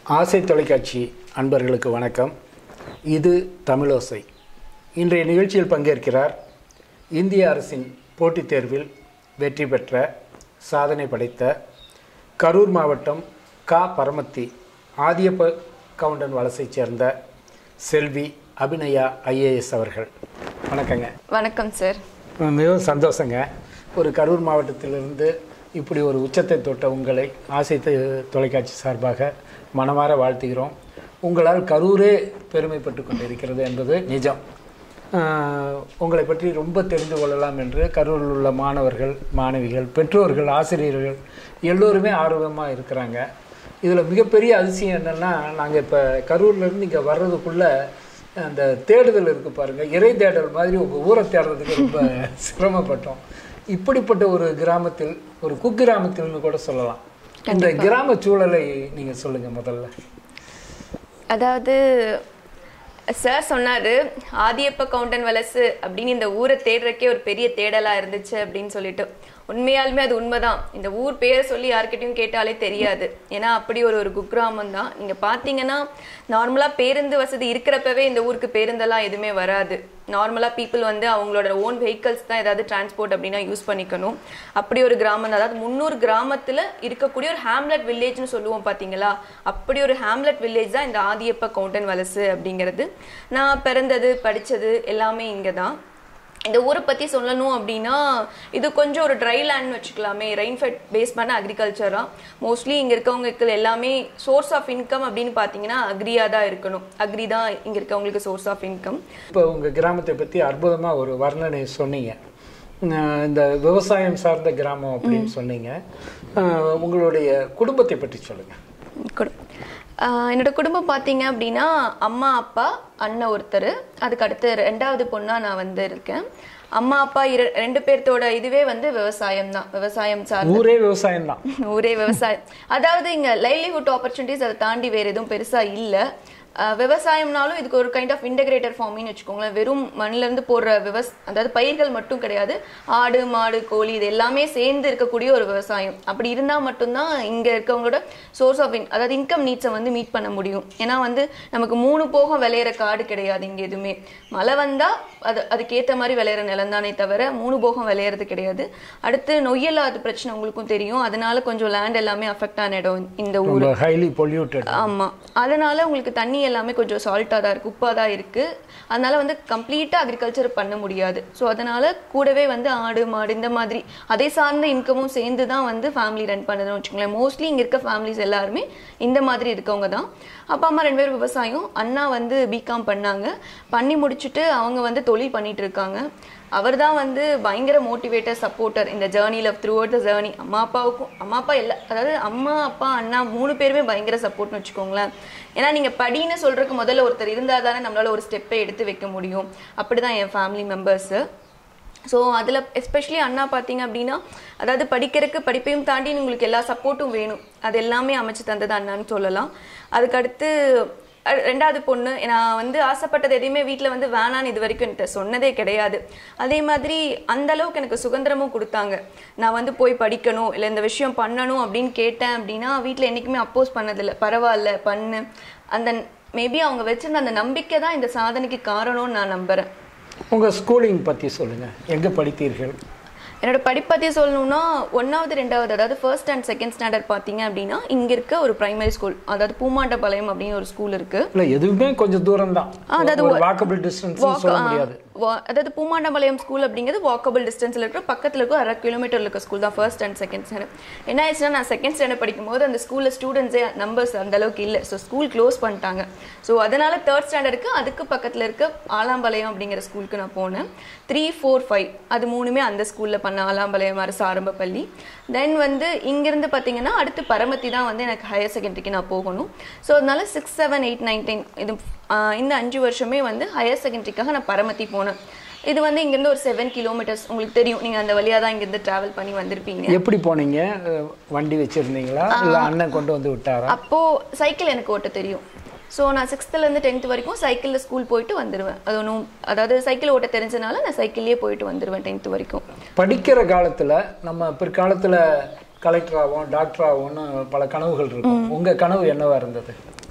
ஆசை தொலைக்காட்சி அன்பர்களுக்கு வணக்கம் இது தமிழோசை இன்றைய நிகழ்ச்சியில் பங்கேற்கிறார் இந்திய அரசின் போட்டித் தேர்வில் வெற்றி பெற்ற சாதனை படைத்த கரூர் மாவட்டம் கா பரமத்தி ஆதியப்ப கவுண்டன் வலசைச் சேர்ந்த செல்வி அபிநயா ஐஏஎஸ் அவர்கள் வணக்கங்க வணக்கம் சார் மிகவும் சந்தோஷங்க ஒரு கரூர் மாவட்டத்திலிருந்து இப்படி ஒரு உச்சத்தை தொட்ட உங்களை ஆசை தொ- தொலைக்காட்சி சார்பாக மனமார வாழ்த்துகிறோம் உங்களால் கரூரே பெருமைப்பட்டு கொண்டிருக்கிறது என்பது நிஜம் ஆஹ், உங்களை பற்றி ரொம்ப தெரிந்து கொள்ளலாம் என்று கரூரில் உள்ள மாணவர்கள் மாணவிகள் பெற்றோர்கள் ஆசிரியர்கள் எல்லோருமே ஆர்வமாக இருக்கிறாங்க இதில் மிகப்பெரிய அதிசயம் என்னென்னா நாங்கள் இப்போ கரூர்லேருந்து இங்கே வர்றதுக்குள்ளே அந்த தேடுதல் இருக்கு பாருங்க இறை தேடல் மாதிரி உங்க ஊரை தேடுறதுக்கு ரொம்ப சிரமப்பட்டோம் இப்படிப்பட்ட ஒரு கிராமத்தில் ஒரு குக்கிராமத்தில்னு கூட சொல்லலாம் இந்த கிராம சூழலை நீங்க சொல்லுங்க முதல்ல அதாவது சார் சொன்னாரு ஆதியப்ப கவுண்டன் வலசு அப்படின்னு இந்த ஊரை தேடுறக்கே ஒரு பெரிய தேடலா இருந்துச்சு அப்படின்னு சொல்லிட்டு உண்மையாலுமே அது உண்மைதான் இந்த ஊர் பேரை சொல்லி யார்கிட்டயும் கேட்டாலே தெரியாது ஏன்னா அப்படி ஒரு ஒரு குக்கிராமம் தான் நீங்க பாத்தீங்கன்னா நார்மலா பேருந்து வசதி இருக்கிறப்பவே இந்த ஊருக்கு பேருந்தெல்லாம் எதுவுமே வராது நார்மலா பீப்புள் வந்து அவங்களோட ஓன் வெஹிக்கல்ஸ் தான் ஏதாவது டிரான்ஸ்போர்ட் அப்படின்னா யூஸ் பண்ணிக்கணும் அப்படி ஒரு கிராமம் தான் அதாவது முன்னூறு கிராமத்துல இருக்கக்கூடிய ஒரு ஹேம்லெட் வில்லேஜ்னு சொல்லுவோம் பாத்தீங்களா அப்படி ஒரு ஹேம்லெட் வில்லேஜ் தான் இந்த ஆதியப்ப கவுண்டன் வலசு அப்படிங்கிறது நான் பிறந்தது படிச்சது எல்லாமே இங்க தான் இந்த ஊரை பத்தி சொல்லணும் அப்படின்னா இது கொஞ்சம் ஒரு ட்ரை லேண்ட்னு வச்சுக்கலாமே ரெயின்ஃபெட் பேஸ் பண்ண அக்ரிகல்ச்சரா மோஸ்ட்லி இங்க இருக்கவங்களுக்கு எல்லாமே சோர்ஸ் ஆஃப் இன்கம் அப்படின்னு பாத்தீங்கன்னா அக்ரியா தான் இருக்கணும் அக்ரி தான் இங்க இருக்கவங்களுக்கு சோர்ஸ் ஆஃப் இன்கம் இப்போ உங்க கிராமத்தை பத்தி அற்புதமா ஒரு வர்ணனை சொன்னீங்க அஹ் இந்த விவசாயம் சார்ந்த கிராமம் அப்படின்னு சொன்னீங்க அஹ் உங்களுடைய குடும்பத்தை பற்றி சொல்லுங்க குடு- ஆஹ் என்னோட குடும்பம் பார்த்தீங்க அப்படின்னா அம்மா அப்பா அண்ணன் ஒருத்தர் அதுக்கு அடுத்து ரெண்டாவது பொண்ணா நான் வந்து இருக்கேன் அம்மா அப்பா இர- ரெண்டு பேர்த்தோட இதுவே வந்து விவசாயம் தான் விவசாயம் சார் ஊரே விவசாயம் தான் ஒரே விவசாயம் அதாவது இங்க லைவ்லிஹுட் ஆப்பர்ச்சுனிட்டிஸ் அதை தாண்டி வேற எதுவும் பெருசா இல்ல அஹ் விவசாயம்னாலும் இதுக்கு ஒரு கைண்ட் ஆஃப் இன்டகிரேட்டர் ஃபார்மிங் வச்சுக்கோங்களேன் வெறும் மண்ணுல இருந்து போடுற விவஸ் அதாவது பயிர்கள் மட்டும் கிடையாது ஆடு மாடு கோழி இது எல்லாமே சேர்ந்து இருக்கக்கூடிய ஒரு விவசாயம் அப்படி இருந்தா மட்டும்தான் இங்க இருக்கவங்களோட சோர்ஸ் ஆஃப் அதாவது இன்கம் நீட்ஸை வந்து மீட் பண்ண முடியும் ஏன்னா வந்து நமக்கு மூணு போகம் விளையிற காடு கிடையாது இங்க எதுவுமே மழை வந்தா அது அதுக்கேத்த மாதிரி விளையிற நிலம் தானே தவிர மூணு போகம் விளையிறது கிடையாது அடுத்து நொய்யலாத பிரச்சனை உங்களுக்கும் தெரியும் அதனால கொஞ்சம் லேண்ட் எல்லாமே அஃபெக்ட் ஆன இடம் இந்த ஊர் ரொம்ப ஹைலி பொல்யூட்டட் ஆமா அதனால உங்களுக்கு தண்ணி எல்லாமே கொஞ்சம் சால்ட்டா தான் இருக்கு உப்பா தான் இருக்கு அதனால வந்து கம்ப்ளீட்டா அக்ரிகல்ச்சர் பண்ண முடியாது ஸோ அதனால கூடவே வந்து ஆடு மாடு இந்த மாதிரி அதை சார்ந்த இன்கமும் சேர்ந்து தான் வந்து ஃபேமிலி ரன் பண்ணுதுன்னு வச்சுக்கோங்களேன் மோஸ்ட்லி இங்க இருக்க ஃபேமிலிஸ் எல்லாருமே இந்த மாதிரி இருக்கவங்க தான் அப்பா அம்மா ரெண்டு பேரும் விவசாயம் அண்ணா வந்து பிகாம் பண்ணாங்க பண்ணி முடிச்சுட்டு அவங்க வந்து தொழில் பண்ணிட்டு இருக்காங்க அவர் தான் வந்து பயங்கர மோட்டிவேட்டர் சப்போர்ட்டர் இந்த ஜேர்னியில் த்ரூ அவுட் த ஜேர்னி அம்மா அப்பாவுக்கும் அம்மா அப்பா இல்லை அதாவது அம்மா அப்பா அண்ணா மூணு பேருமே பயங்கர சப்போர்ட்னு வச்சுக்கோங்களேன் ஏன்னா நீங்கள் படின்னு சொல்றதுக்கு முதல்ல ஒருத்தர் இருந்தால் தானே நம்மளால ஒரு ஸ்டெப்பை எடுத்து வைக்க முடியும் அப்படிதான் என் ஃபேமிலி மெம்பர்ஸு ஸோ அதில் எஸ்பெஷலி அண்ணா பார்த்தீங்க அப்படின்னா அதாவது படிக்கிறதுக்கு படிப்பையும் தாண்டி உங்களுக்கு எல்லா சப்போர்ட்டும் வேணும் அது எல்லாமே அமைச்சு தந்தது அண்ணான்னு சொல்லலாம் அதுக்கடுத்து அஹ், ரெண்டாவது பொண்ணு நான் வந்து ஆசைப்பட்டது எதையுமே வீட்டில் வந்து வேணான்னு இது வரைக்கும் என்கிட்ட சொன்னதே கிடையாது அதே மாதிரி அந்த அளவுக்கு எனக்கு சுதந்திரமும் கொடுத்தாங்க நான் வந்து போய் படிக்கணும் இல்லை இந்த விஷயம் பண்ணணும் அப்படின்னு கேட்டேன் அப்படின்னா வீட்டில் என்றைக்குமே அப்போஸ் பண்ணதில்லை பரவாயில்ல பண்ணு அந்த மேபி அவங்க வச்சிருந்த அந்த நம்பிக்கை தான் இந்த சாதனைக்கு காரணம்னு நான் நம்புறேன் உங்க ஸ்கூலிங் பத்தி சொல்லுங்க எங்க படித்தீர்கள் என்னோட படிப்பத்தி சொல்லணும்னா ஒன்னாவது ரெண்டாவது அதாவது ஃபர்ஸ்ட் அண்ட் செகண்ட் ஸ்டாண்டர்ட் பார்த்தீங்க அப்படின்னா இங்க இருக்க ஒரு பிரைமரி ஸ்கூல் அதாவது பூமாண்டபாளையம் அப்படின்னு ஒரு ஸ்கூல் இருக்கு இல்ல எதுவுமே கொஞ்சம் தூரம் தான் அதாவது ஒரு வாக்கபிள் டிஸ்டன்ஸ் Walk- சொல்ல ஆ, முடியாது வா- அதாவது பூமாண்டபாளையம் ஸ்கூல் அப்படிங்கிறது வாக்கபிள் டிஸ்டன்ஸ்ல இருக்கிற பக்கத்துல இருக்க அரை கிலோமீட்டர் இருக்க ஸ்கூல் தான் ஃபர்ஸ்ட் அண்ட் செகண்ட் ஸ்டாண்டர்ட் என்ன ஆயிடுச்சுன்னா நான் செகண்ட் ஸ்டாண்டர்ட் படிக்கும்போது அந்த ஸ்கூல்ல ஸ்டூடெண்ட்ஸே நம்பர்ஸ் அந்த அளவுக்கு இல்லை ஸோ ஸ்கூல் க்ளோஸ் பண்ணிட்டாங்க ஸோ அதனால தேர்ட் ஸ்டாண்டர்டுக்கு அதுக்கு பக்கத்துல இருக்க ஆலாம்பாளையம் அப்படிங்கிற ஸ்கூலுக்கு நான் போனேன் த்ரீ ஃபோர் ஃபைவ் அது மூணுமே அந்த ஸ்கூல்ல பண்ண ஆலாம்பாளையம் அரசு ஆரம்ப பள்ளி தென் வந்து இங்கிருந்து பார்த்தீங்கன்னா அடுத்து பரமத்தி தான் வந்து எனக்கு ஹையர் செகண்டரிக்கு நான் போகணும் ஸோ அதனால six seven eight nine ten இது ஆஹ் இந்த அஞ்சு வருஷமே வந்து ஹையர் செகண்டரிக்காக நான் பரமத்தி போனேன் இது வந்து இங்கேருந்து ஒரு செவன் கிலோமீட்டர்ஸ் உங்களுக்கு தெரியும் நீங்கள் அந்த வழியாக தான் இங்கேருந்து ட்ராவல் பண்ணி வந்திருப்பீங்க எப்படி போனீங்க அஹ், வண்டி வச்சிருந்தீங்களா இல்ல அண்ணன் கொண்டு வந்து விட்டாரா அப்போது சைக்கிள் எனக்கு ஓட்ட தெரியும் ஸோ நான் சிக்ஸ்த்துலேருந்து டென்த் வரைக்கும் சைக்கிளில் ஸ்கூல் போயிட்டு வந்துடுவேன் அது ஒன்றும் அதாவது சைக்கிள் ஓட்ட தெரிஞ்சனால நான் சைக்கிள்லேயே போயிட்டு வந்துடுவேன் டென்த் வரைக்கும் படிக்கிற காலத்துல நம்ம பிற்காலத்துல கலெக்டர் ஆகும் டாக்டர் ஆகும்னு பல கனவுகள் இருக்கும் உங்க கனவு என்னவா இருந்தது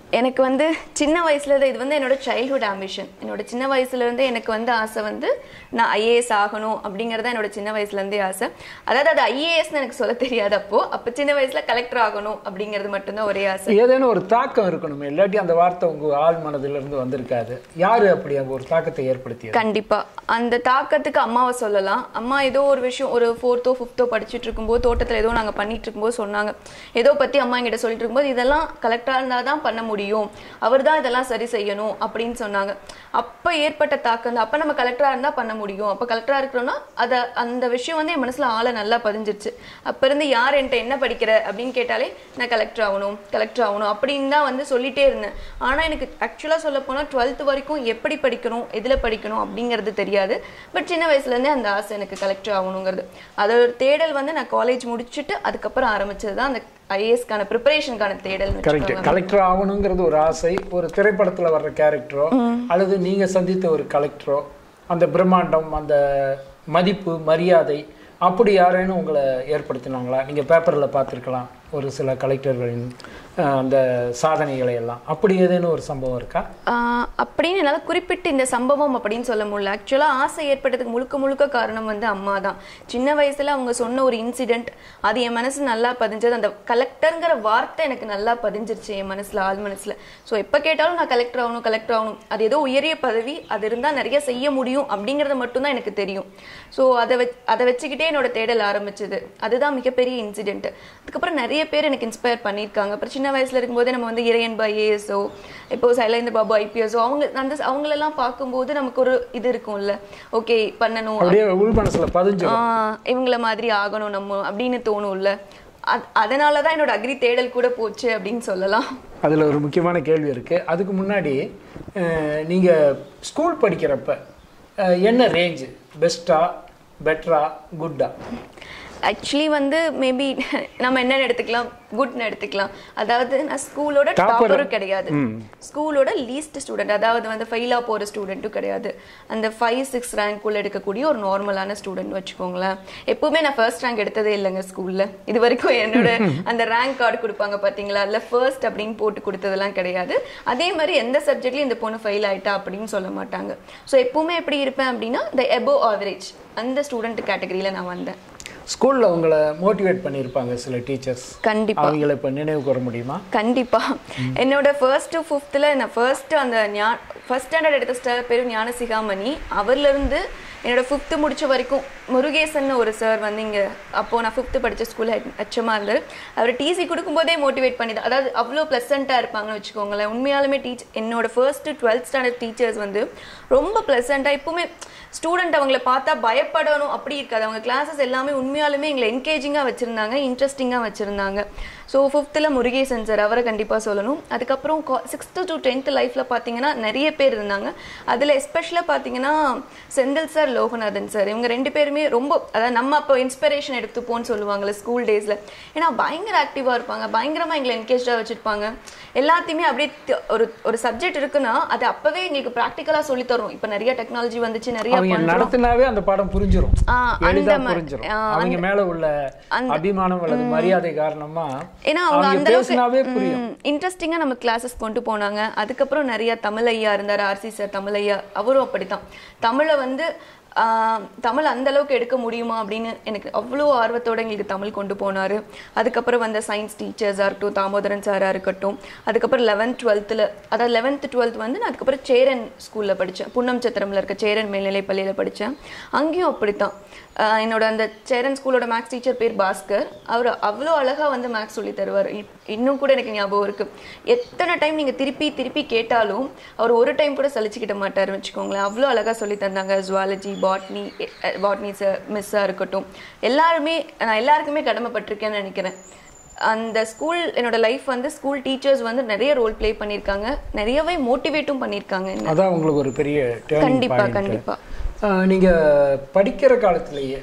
எனக்கு வந்து சின்ன வயசுல இருந்து இது வந்து என்னோட சைல்ட்ஹுட் ஆம்பிஷன் என்னோட சின்ன வயசுல இருந்து எனக்கு வந்து ஆசை வந்து நான் ஐஏஎஸ் ஆகணும் அப்படிங்கறது என்னோட சின்ன வயசுல இருந்தே ஆசை அதாவது அது ஐஏஎஸ்னு எனக்கு சொல்ல தெரியாது அப்போ அப்போ சின்ன வயசுல கலெக்டர் ஆகணும் அப்படிங்கிறது மட்டும்தான் ஒரே ஆசை ஏதேனும் ஒரு தாக்கம் இருக்கணும் இல்லாட்டி அந்த வார்த்தை உங்க ஆள் மனதிலிருந்து இருந்து வந்திருக்காது யாரு அப்படி அங்க ஒரு தாக்கத்தை ஏற்படுத்தியது கண்டிப்பா அந்த தாக்கத்துக்கு அம்மாவை சொல்லலாம் அம்மா ஏதோ ஒரு விஷயம் ஒரு ஃபோர்த்தோ ஃபிஃப்த்தோ படிச்சுட்டு இருக்கும்போது தோட்டத்துல ஏதோ நாங்க பண்ணிட்டு இருக்கும்போது சொன்னாங்க ஏதோ பத்தி அம்மா என்கிட்ட சொல்லிட்டு இருக்கும்போது இதெல்லாம் கலெக்டரா இருந்தா தான் பண்ண முடியும் அவர் தான் இதெல்லாம் சரி செய்யணும் அப்படின்னு சொன்னாங்க அப்ப ஏற்பட்ட தாக்கம் தான் அப்ப நம்ம கலெக்டரா இருந்தா பண்ண முடியும் அப்ப கலெக்டரா இருக்கிறோம்னா அத அந்த விஷயம் வந்து என் மனசுல ஆள நல்லா பதிஞ்சிருச்சு அப்ப இருந்து யார் என்கிட்ட என்ன படிக்கிற அப்படின்னு கேட்டாலே நான் கலெக்டர் ஆகணும் கலெக்டர் ஆகணும் அப்படின்னு தான் வந்து சொல்லிட்டே இருந்தேன் ஆனா எனக்கு ஆக்சுவலா சொல்ல போனா டுவெல்த் வரைக்கும் எப்படி படிக்கணும் எதுல படிக்கணும் அப்படிங்கிறது தெரியாது பட் சின்ன வயசுல இருந்தே அந்த ஆசை எனக்கு கலெக்டர் ஆகணுங்கிறது அதோட தேடல் வந்து நான் காலேஜ் முடிச்சுட்டு அதுக்கப்புறம் ஆரம்பிச்சது தான் அந்த ஐஏஎஸ்க்கான ப்ரிப்பரேஷனுக்கான தேடல் கரெக்ட் கலெக்டர் ஆகணுங்கிறது ஒரு ஆசை ஒரு திரைப்படத்துல வர்ற கேரக்டரோ அல்லது நீங்க சந்தித்த ஒரு கலெக்டரோ அந்த பிரம்மாண்டம் அந்த மதிப்பு மரியாதை அப்படி யாரேனும் உங்களை ஏற்படுத்தினாங்களா நீங்க பேப்பர்ல பார்த்திருக்கலாம் ஒரு சில கலெக்டர்களின் அஹ், அந்த சாதனைகளை எல்லாம் அப்படி ஏதேனும் ஒரு சம்பவம் இருக்கா ஆஹ் அப்படின்னு என்னால் குறிப்பிட்டு இந்த சம்பவம் அப்படின்னு சொல்ல முடியல ஆக்சுவலாக ஆசை ஏற்பட்டதுக்கு முழுக்க முழுக்க காரணம் வந்து அம்மா தான் சின்ன வயசுல அவங்க சொன்ன ஒரு இன்சிடென்ட் அது என் மனசு நல்லா பதிஞ்சது அந்த கலெக்டருங்கிற வார்த்தை எனக்கு நல்லா பதிஞ்சிருச்சு என் மனசுல ஆள் மனசுல ஸோ எப்போ கேட்டாலும் நான் கலெக்டர் ஆகணும் கலெக்டர் ஆகணும் அது ஏதோ உயரிய பதவி அது இருந்தால் நிறைய செய்ய முடியும் அப்படிங்கிறது மட்டும்தான் எனக்கு தெரியும் ஸோ அதை வச் அதை வச்சுக்கிட்டே என்னோட தேடல் ஆரம்பிச்சது அதுதான் மிகப்பெரிய இன்சிடென்ட் அதுக்கப்புறம் நிறைய பேர் எனக்கு இன்ஸ்பயர் பண்ணியிருக்காங்க அப்புறம் சின்ன வயசுல இருக்கும்போதே நம்ம வந்து இறையன் பை ஏஎஸ்ஓ இப்போ சைலேந்திர பாபு ஐபிஎஸ்ஓ அவங்க அந்த அவங்களெல்லாம் பார்க்கும்போது நமக்கு ஒரு இது இருக்கும்ல ஓகே பண்ணணும் அப்படியே உள் மனசுல பதிஞ்சு ஆஹ் இவங்கள மாதிரி ஆகணும் நம்ம அப்படின்னு தோணும்ல அத்- அதனால தான் என்னோட அக்ரி தேடல் கூட போச்சு அப்படின்னு சொல்லலாம் அதில் ஒரு முக்கியமான கேள்வி இருக்குது அதுக்கு முன்னாடி அஹ், நீங்க ஸ்கூல் படிக்கிறப்ப அஹ், என்ன ரேஞ்சு பெஸ்ட்டா பெட்டரா குட்டா ஆக்சுவலி வந்து மேபி நம்ம என்ன எடுத்துக்கலாம் குட்னு எடுத்துக்கலாம் அதாவது நான் ஸ்கூலோட Topper. டாப்பரும் கிடையாது ஸ்கூலோட லீஸ்ட் ஸ்டூடெண்ட் அதாவது வந்து ஃபெயிலாக போகிற ஸ்டூடெண்ட்டும் கிடையாது அந்த ஃபைவ் சிக்ஸ் ரேங்க் உள்ள எடுக்கக்கூடிய ஒரு நார்மலான ஸ்டூடெண்ட் வச்சுக்கோங்களேன் எப்பவுமே நான் ஃபர்ஸ்ட் ரேங்க் எடுத்ததே இல்லைங்க ஸ்கூல்ல இது வரைக்கும் என்னோட அந்த ரேங்க் கார்டு கொடுப்பாங்க பாத்தீங்களா அதில் ஃபர்ஸ்ட் அப்படின்னு போட்டு கொடுத்ததெல்லாம் கிடையாது அதே மாதிரி எந்த சப்ஜெக்ட்லையும் இந்த பொண்ணு ஃபெயில் ஆயிட்டா அப்படின்னு சொல்ல மாட்டாங்க ஸோ எப்பவுமே எப்படி இருப்பேன் அப்படின்னா இந்த எபோவ் ஆவரேஜ் அந்த ஸ்டூடெண்ட் கேட்டகரியில நான் வந்தேன் ஸ்கூல்ல உங்களை மோட்டிவேட் பண்ணியிருப்பாங்க சில டீச்சர்ஸ் கண்டிப்பா அவங்கள இப்போ நினைவு கூற முடியுமா கண்டிப்பா என்னோட ஃபர்ஸ்ட் டு ஃபிஃப்த்தில் நான் ஃபர்ஸ்ட் அந்த ஞா ஃபர்ஸ்ட் ஸ்டாண்டர்ட் எடுத்த ஸ்டார் பேரும் ஞான சிகாமணி அவர்ல இருந்து என்னோட ஃபிஃப்த்து முடிச்ச வரைக்கும் முருகேசன் ஒரு சார் வந்து இங்க அப்போ நான் ஃபிஃப்த்து படிச்ச ஸ்கூல் அச்சமா இருந்தார் அவர் டிசி கொடுக்கும்போதே மோட்டிவேட் பண்ணி தான் அதாவது அவ்வளோ ப்ளசண்ட்டாக இருப்பாங்கன்னு வச்சுக்கோங்களேன் உண்மையாலுமே டீச் என்னோட ஃபர்ஸ்ட் டுவெல்த் ஸ்டாண்டர்ட் டீச்சர்ஸ் வந்து ரொம்ப ப்ளசண்ட்டாக எப்பவுமே ஸ்டூடெண்ட் அவங்கள பார்த்தா பயப்படணும் அப்படி இருக்காது அவங்க கிளாஸஸ் எல்லாமே உண்மையாலுமே எங்களை என்கேஜிங்காக வச்சுருந்தாங்க இன்ட்ரெஸ்டிங்காக வச்சுருந்தாங்க ஸோ ஃபிஃப்த்தில் முருகேசன் சார் அவரை கண்டிப்பாக சொல்லணும் அதுக்கப்புறம் சிக்ஸ்த்து டு டென்த்து லைஃப்பில் பார்த்தீங்கன்னா நிறைய பேர் இருந்தாங்க அதில் எஸ்பெஷலாக பார்த்தீங்கன்னா செந்தில் சார் லோகநாதன் சார் இவங்க ரெண்டு பேருமே ரொம்ப அதாவது நம்ம அப்போ இன்ஸ்பிரேஷன் எடுத்துப்போன்னு சொல்லுவாங்கல்ல ஸ்கூல் டேஸில் ஏன்னா பயங்கர ஆக்டிவாக இருப்பாங்க பயங்கரமாக எங்களை என்கேஜாக வச்சுருப்பாங்க எல்லாத்தையுமே அப்படியே தி- ஒரு ஒரு சப்ஜெக்ட் இருக்குன்னா அது அப்போவே எங்களுக்கு ப்ராக்டிக்கலாக சொல்லித்தரும் இப்போ நிறைய டெக்னாலஜி வந்துச்சு நிறைய அவங்க பண்றோம். நடத்தினாவே அந்த பாடம் புரிஞ்சிரும் ஆ, எளிதா அந்த மா- புரிஞ்சிரும் ஆ, அவங்க மேல உள்ள அபிமானம் அல்லது மரியாதை காரணமா ஏன்னா அவங்க அவங்க அந்த பேசினாவே புரியும் அளவுக்கு இன்ட்ரெஸ்டிங்காக நம்ம கிளாஸஸ் கொண்டு போனாங்க அதுக்கப்புறம் நிறைய தமிழ் ஐயா இருந்தார் ஆர்சி சார் தமிழ் ஐயா அவரும் அப்படித்தான் தமிழை வந்து ஆஹ், தமிழ் அந்த அளவுக்கு எடுக்க முடியுமா அப்படின்னு எனக்கு அவ்வளோ ஆர்வத்தோட எங்களுக்கு தமிழ் கொண்டு போனார் அதுக்கப்புறம் வந்த சயின்ஸ் டீச்சர்ஸாக இருக்கட்டும் தாமோதரன் சாராக இருக்கட்டும் அதுக்கப்புறம் லெவன்த் டுவெல்த்தில் அதாவது லெவன்த் டுவெல்த் வந்து நான் அதுக்கப்புறம் சேரன் ஸ்கூலில் படித்தேன் புன்னம் சத்திரமில் இருக்க சேரன் மேல்நிலைப் பள்ளியில் படித்தேன் அங்கேயும் அப்படித்தான் ஆஹ் என்னோட அந்த சேரன் ஸ்கூலோட மேக்ஸ் டீச்சர் பேர் பாஸ்கர் அவர் அவ்வளோ அழகாக வந்து மேக்ஸ் சொல்லி தருவார் இப்- இன்னும் கூட எனக்கு ஞாபகம் இருக்கு எத்தனை டைம் நீங்கள் திருப்பி திருப்பி கேட்டாலும் அவர் ஒரு டைம் கூட சலிச்சுக்கிட்ட மாட்டாருன்னு வச்சுக்கோங்களேன் அவ்வளோ அழகாக சொல்லி தந்தாங்க ஜுவாலஜி பாட்னி பாட்னி சார் மிஸ்ஸாக இருக்கட்டும் எல்லாருமே நான் எல்லாருக்குமே கடமைப்பட்டிருக்கேன்னு நினைக்கிறேன் அந்த ஸ்கூல் என்னோட லைஃப் வந்து ஸ்கூல் டீச்சர்ஸ் வந்து நிறைய ரோல் ப்ளே பண்ணியிருக்காங்க நிறையவே மோட்டிவேட்டும் பண்ணியிருக்காங்க என்ன அதான் உங்களுக்கு ஒரு பெரிய டேர்னிங் கண்டிப்பா பாயிண்ட் கண்டிப்பா நீங்க படிக்கிற காலத்திலேயே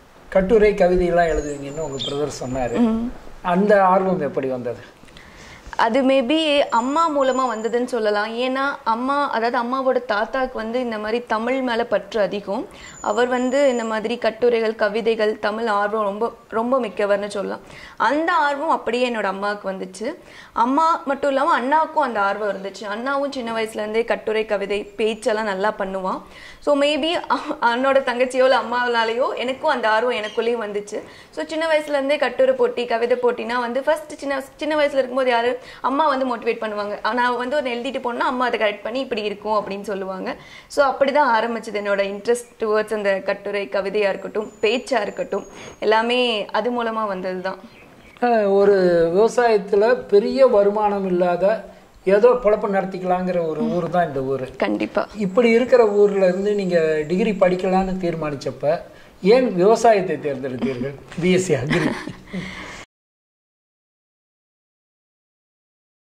கட்டுரை கவிதையெல்லாம் எழுதுவீங்கன்னு உங்க பிரதர் சொன்னாரு அந்த ஆர்வம் எப்படி வந்தது அது மேபி அம்மா மூலமா வந்ததுன்னு சொல்லலாம் ஏன்னா அம்மா அதாவது அம்மாவோட தாத்தாக்கு வந்து இந்த மாதிரி தமிழ் மேல பற்று அதிகம் அவர் வந்து இந்த மாதிரி கட்டுரைகள் கவிதைகள் தமிழ் ஆர்வம் ரொம்ப ரொம்ப மிக்கவர்னு சொல்லலாம் அந்த ஆர்வம் அப்படியே என்னோட அம்மாவுக்கு வந்துச்சு அம்மா மட்டும் இல்லாம அண்ணாவுக்கும் அந்த ஆர்வம் இருந்துச்சு அண்ணாவும் சின்ன வயசுல இருந்தே கட்டுரை கவிதை பேச்செல்லாம் நல்லா பண்ணுவான் ஸோ மேபி அண்ணோட தங்கச்சியோ இல்லை அம்மாவனாலேயோ எனக்கும் அந்த ஆர்வம் எனக்குள்ளேயும் வந்துச்சு ஸோ சின்ன வயசுல இருந்தே கட்டுரை போட்டி கவிதை போட்டினா வந்து ஃபர்ஸ்ட் சின்ன சின்ன வயசுல இருக்கும்போது யாரு அம்மா வந்து மோட்டிவேட் பண்ணுவாங்க நான் வந்து ஒன்று எழுதிட்டு போனா அம்மா அதை கரெக்ட் பண்ணி இப்படி இருக்கும் அப்படின்னு சொல்லுவாங்க ஸோ அப்படிதான் ஆரம்பிச்சது என்னோட இன்ட்ரெஸ்ட் டுவர்ட்ஸ் அந்த கட்டுரை கவிதையா இருக்கட்டும் பேச்சா இருக்கட்டும் எல்லாமே அது மூலமா வந்தது தான் அஹ், ஒரு விவசாயத்துல பெரிய வருமானம் இல்லாத ஏதோ பொழப்பு நடத்திக்கலாங்கிற ஒரு ஊர் தான் இந்த ஊர் கண்டிப்பா இப்படி இருக்கிற ஊர்ல இருந்து நீங்க டிகிரி படிக்கலாம்னு தீர்மானிச்சப்ப ஏன் விவசாயத்தை தேர்ந்தெடுத்தீர்கள் பிஎஸ்சி அக்ரி